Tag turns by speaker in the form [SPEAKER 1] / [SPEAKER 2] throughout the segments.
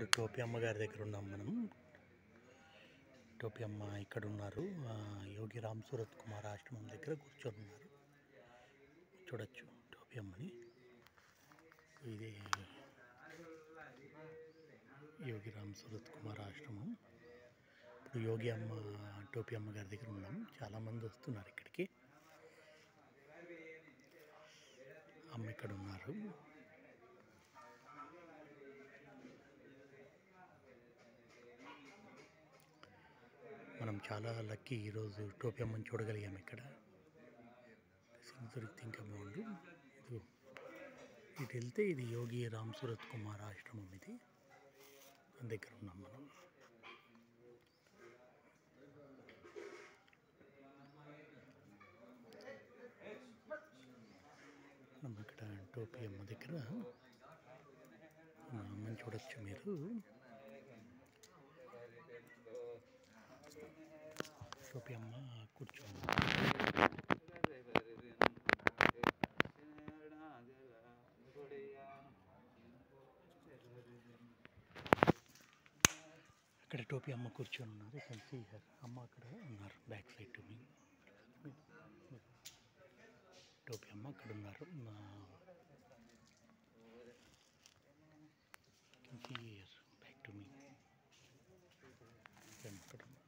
[SPEAKER 1] ఇప్పుడు టోపీ అమ్మ గారి దగ్గర ఉన్నాం మనం టోపీ అమ్మ ఇక్కడ ఉన్నారు ఆ, యోగి రామ్ సూరత్ కుమార్ ఆశ్రమం దగ్గర కూర్చొని ఉన్నారు చూడొచ్చు టోపీ అమ్మని ఇది యోగి రామ్ సూరత్ కుమార్ ఆశ్రమం ఇప్పుడు యోగి అమ్మ టోపీ అమ్మ గారి దగ్గర ఉన్నాం చాలామంది వస్తున్నారు ఇక్కడికి అమ్మ ఇక్కడ ఉన్నారు మనం చాలా లక్కీ ఈరోజు టోపీ అమ్మని చూడగలిగాం ఇక్కడ దొరికితే ఇంకా బాగుండు ఇది ఇటు వెళ్తే ఇది యోగి రామ్ సూరత్ కుమార్ ఆశ్రమం ఇది దాని దగ్గర ఉన్నాం మనం మనం ఇక్కడ టోపీ అమ్మ దగ్గర మా అమ్మని చూడొచ్చు మీరు టోపీ అమ్మ కూర్చోండి అక్కడ టోపీ అమ్మ కూర్చొని ఉన్నారు కెన్ సీ హర్ అమ్మ అక్కడ ఉన్నారు బ్యాక్ సైడ్ టు మీ టోపీ అమ్మ అక్కడ ఉన్నారు can see her back to me అక్కడ ఉన్నారు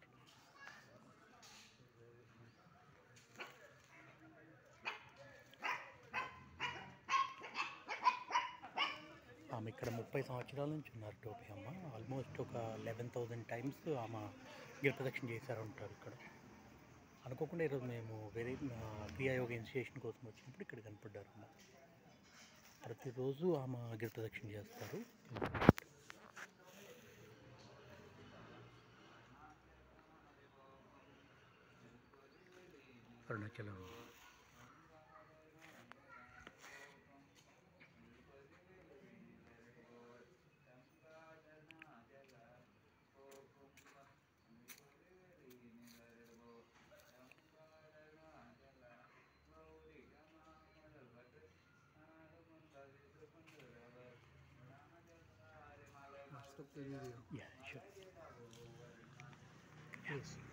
[SPEAKER 1] ఆమె ఇక్కడ ముప్పై సంవత్సరాల నుంచి ఉన్నారు టోపీ అమ్మ ఆల్మోస్ట్ ఒక లెవెన్ థౌజండ్ టైమ్స్ ఆమె గిరి ప్రదక్షిణ చేశారు ఉంటారు ఇక్కడ అనుకోకుండా ఈరోజు మేము వేరే ఆ, క్రియాయోగ ఇనిషియేషన్ కోసం వచ్చినప్పుడు ఇక్కడ కనపడ్డారు అమ్మ ప్రతిరోజు ఆమె గిరి ప్రదక్షిణ చేస్తారు Arunachalam
[SPEAKER 2] Stop the video.
[SPEAKER 1] Yeah, sure. Yes.